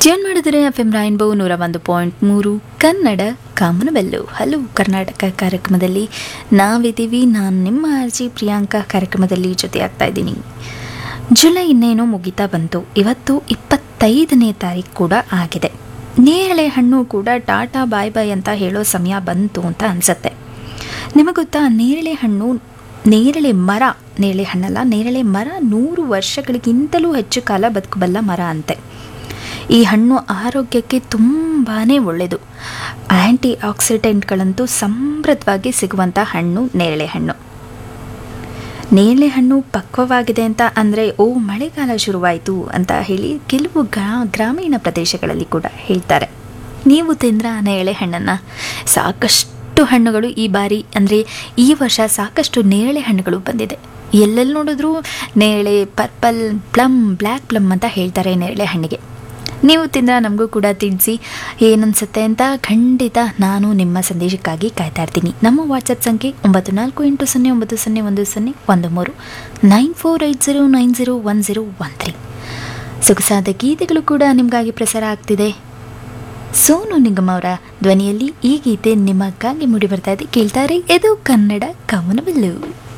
tune ಮಾಡಿದರೆ F M ರಾಯನ್ಬೋ ನೂರ ಒಂದು ಪಾಯಿಂಟ್ ಮೂರು ಕನ್ನಡ ಕಾಮನವೆಲ್ಲು ಹಲೋ ಕರ್ನಾಟಕ ಕಾರ್ಯಕ್ರಮದಲ್ಲಿ ನಾವಿದ್ದೀವಿ ನಾನು ನಿಮ್ಮ ಅರ್ಜಿ ಪ್ರಿಯಾಂಕಾ ಕಾರ್ಯಕ್ರಮದಲ್ಲಿ ಜೊತೆ ಆಗ್ತಾ ಇದ್ದೀನಿ ಜುಲೈ ಇನ್ನೇನೋ ಮುಗಿತಾ ಬಂತು ಇವತ್ತು ಇಪ್ಪತ್ತೈದನೇ ತಾರೀಕು ಕೂಡ ಆಗಿದೆ ನೇರಳೆ ಹಣ್ಣು ಕೂಡ ಟಾಟಾ ಬಾಯ್ ಬಾಯ್ ಅಂತ ಹೇಳೋ ಸಮಯ ಬಂತು ಅಂತ ಅನಿಸುತ್ತೆ ನಿಮಗೆ ಗೊತ್ತಾ ನೇರಳೆ ಹಣ್ಣು ನೇರಳೆ ಮರ ನೇರಳೆ ಹಣ್ಣಲ್ಲ ನೇರಳೆ ಮರ ನೂರು ವರ್ಷಗಳಿಗಿಂತಲೂ ಹೆಚ್ಚು ಕಾಲ ಬದುಕಬಲ್ಲ ಮರ ಅಂತೆ ಈ ಹಣ್ಣು ಆರೋಗ್ಯಕ್ಕೆ ತುಂಬಾ ಒಳ್ಳೆಯದು ಆ್ಯಂಟಿ ಆಕ್ಸಿಡೆಂಟ್ಗಳಂತೂ ಸಮೃದ್ಧವಾಗಿ ಸಿಗುವಂಥ ಹಣ್ಣು ನೇರಳೆ ಹಣ್ಣು ನೇರಳೆ ಹಣ್ಣು ಪಕ್ವವಾಗಿದೆ ಅಂತ ಅಂದರೆ ಓ ಮಳೆಗಾಲ ಶುರುವಾಯಿತು ಅಂತ ಹೇಳಿ ಕೆಲವು ಗ್ರಾ ಗ್ರಾಮೀಣ ಪ್ರದೇಶಗಳಲ್ಲಿ ಕೂಡ ಹೇಳ್ತಾರೆ ನೀವು ತಿಂದ್ರ ನೇರಳೆ ಹಣ್ಣನ್ನು ಸಾಕಷ್ಟು ಹಣ್ಣುಗಳು ಈ ಬಾರಿ ಅಂದರೆ ಈ ವರ್ಷ ಸಾಕಷ್ಟು ನೇರಳೆ ಹಣ್ಣುಗಳು ಬಂದಿದೆ ಎಲ್ಲೆಲ್ಲಿ ನೋಡಿದ್ರೂ ನೇರಳೆ ಪರ್ಪಲ್ ಪ್ಲಮ್ ಬ್ಲ್ಯಾಕ್ ಪ್ಲಮ್ ಅಂತ ಹೇಳ್ತಾರೆ ನೇರಳೆ ಹಣ್ಣಿಗೆ ನೀವು ತಿಂದ ನಮಗೂ ಕೂಡ ತಿಳಿಸಿ ಏನನ್ಸುತ್ತೆ ಅಂತ ಖಂಡಿತ ನಾನು ನಿಮ್ಮ ಸಂದೇಶಕ್ಕಾಗಿ ಕಾಯ್ತಾ ಇರ್ತೀನಿ ನಮ್ಮ ವಾಟ್ಸಪ್ ಸಂಖ್ಯೆ ಒಂಬತ್ತು ನಾಲ್ಕು ಎಂಟು ಸೊನ್ನೆ ಒಂಬತ್ತು ಸೊನ್ನೆ ಒಂದು ಸೊನ್ನೆ ಒಂದು ಮೂರು nine four eight zero nine zero one zero one three ಸೊಗಸಾದ ಗೀತೆಗಳು ಕೂಡ ನಿಮಗಾಗಿ ಪ್ರಸಾರ ಆಗ್ತಿದೆ ಸೋನು ನಿಗಮ್ ಅವರ ಧ್ವನಿಯಲ್ಲಿ ಈ ಗೀತೆ ನಿಮಗಾಗಿ ಮೂಡಿ ಬರ್ತಾ ಇದೆ ಕೇಳ್ತಾರೆ ಇದು ಕನ್ನಡ ಕವನವಿಲ್ಲು